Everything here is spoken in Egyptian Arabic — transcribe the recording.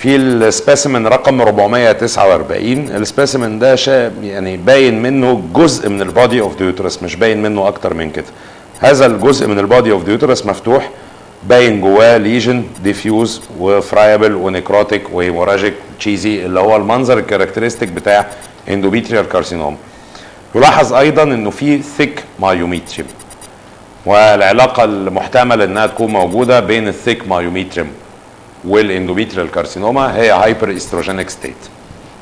في السبيسيمن رقم 449 السبيسيمن ده شا يعني باين منه جزء من البادي اوف ديوترس مش باين منه اكتر من كده هذا الجزء من البادي اوف ديوترس مفتوح باين جواه ليجن ديفيوز وفرايبل ونيكروتيك وهيموراجيك تشيزي اللي هو المنظر الكاركترستيك بتاع اندوميتريال كارسينوم يلاحظ ايضا انه في ثيك مايوميتريم والعلاقه المحتمل انها تكون موجوده بين الثيك مايوميتريم والاندوميتريال كارسينوما هي هايبر استروجينيك ستيت